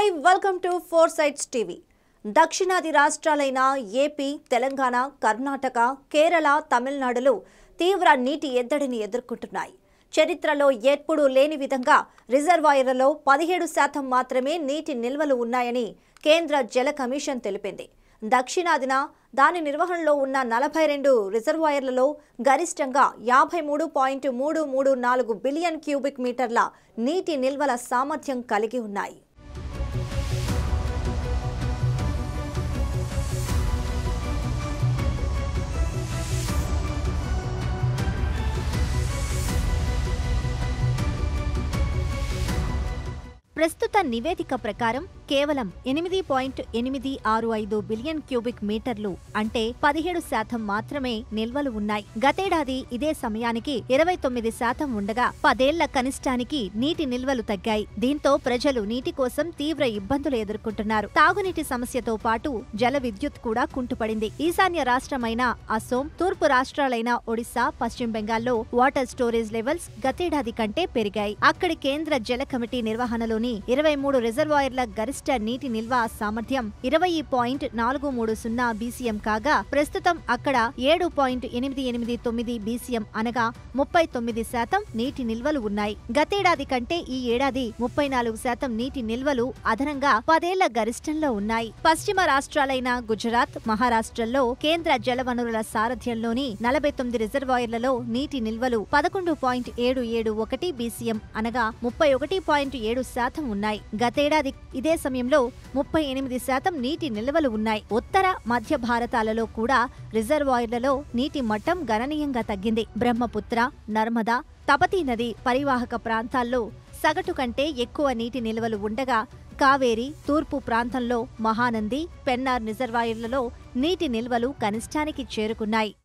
hi welcome to four sites TV దక్షిణాది రాష్ట్రాలైన AP Telangana Karnataka Kerala తమిళనాడులో తీవ్ర నీటి ఎద్దడిని ఎదుర్కొంటున్నాయి చరిత్రలో ఎప్పుడూ లేని విధంగా రిజర్వాయర్లలో పదిహేడు శాతం మాత్రమే నీటి నిల్వలు ఉన్నాయని కేంద్ర జల కమిషన్ తెలిపింది దక్షిణాదిన దాని నిర్వహణలో ఉన్న నలభై రెండు రిజర్వాయర్లలో గరిష్టంగా యాభై మూడు పాయింట్ మూడు మూడు నాలుగు బిలియన్ క్యూబిక్ మీటర్ల నీటి నిల్వల సామర్థ్యం కలిగి ఉన్నాయి ప్రస్తుత నివేదిక ప్రకారం కేవలం ఎనిమిది పాయింట్ ఎనిమిది ఆరు ఐదు బిలియన్ క్యూబిక్ మీటర్లు అంటే పదిహేడు శాతం మాత్రమే నిల్వలు ఉన్నాయి గతేడాది ఇదే సమయానికి ఇరవై తొమ్మిది శాతం ఉండగా పదేళ్ల కనిష్టానికి నీటి నిల్వలు తగ్గాయి దీంతో ప్రజలు నీటి కోసం తీవ్ర ఇబ్బందులు ఎదుర్కొంటున్నారు తాగునీటి సమస్యతో పాటు జల విద్యుత్ కూడా కుంటుపడింది ఈశాన్య రాష్ట్రమైన అసోం తూర్పు రాష్ట్రాలైన ఒడిశా పశ్చిమ బెంగాల్లో వాటర్ స్టోరేజ్ లెవెల్స్ గతేడాది కంటే పెరిగాయి అక్కడి కేంద్ర జల కమిటీ నిర్వహణలోని ఇరవై మూడు రిజర్వాయర్ల గరిష్ట నీటి నిల్వ సామర్థ్యం ఇరవై పాయింట్ నాలుగు మూడు సున్నా బీసీఎం కాగా ప్రస్తుతం అక్కడ ఏడు పాయింట్ ఎనిమిది ఎనిమిది తొమ్మిది బీసీఎం అనగా ముప్పై తొమ్మిది శాతం నీటి నిల్వలు ఉన్నాయి గతేడాది కంటే ఈ ఏడాది ముప్పై నాలుగు శాతం నీటి నిల్వలు అదనంగా పదేళ్ల గరిష్టంలో ఉన్నాయి పశ్చిమ రాష్ట్రాలైన గుజరాత్ మహారాష్ట్రల్లో కేంద్ర జలవనరుల సారథ్యంలోని నలభై తొమ్మిది రిజర్వాయర్లలో నీటి నిల్వలు పదకొండు పాయింట్ ఏడు ఏడు ఒకటి బీసీఎం అనగా ముప్పై ఒకటి పాయింట్ ఏడు శాతం ఉన్నాయి గతేడాది ఇదే సమయంలో ముప్పై ఎనిమిది శాతం నీటి నిల్వలు ఉన్నాయి ఉత్తర మధ్య భారతాలలో కూడా రిజర్వాయర్లలో నీటి మట్టం గణనీయంగా తగ్గింది బ్రహ్మపుత్ర నర్మదా తపతీ నది పరివాహక ప్రాంతాల్లో సగటు కంటే ఎక్కువ నీటి నిల్వలు ఉండగా కావేరి తూర్పు ప్రాంతంలో మహానంది పెన్నార్ రిజర్వాయర్లలో నీటి నిల్వలు కనిష్టానికి చేరుకున్నాయి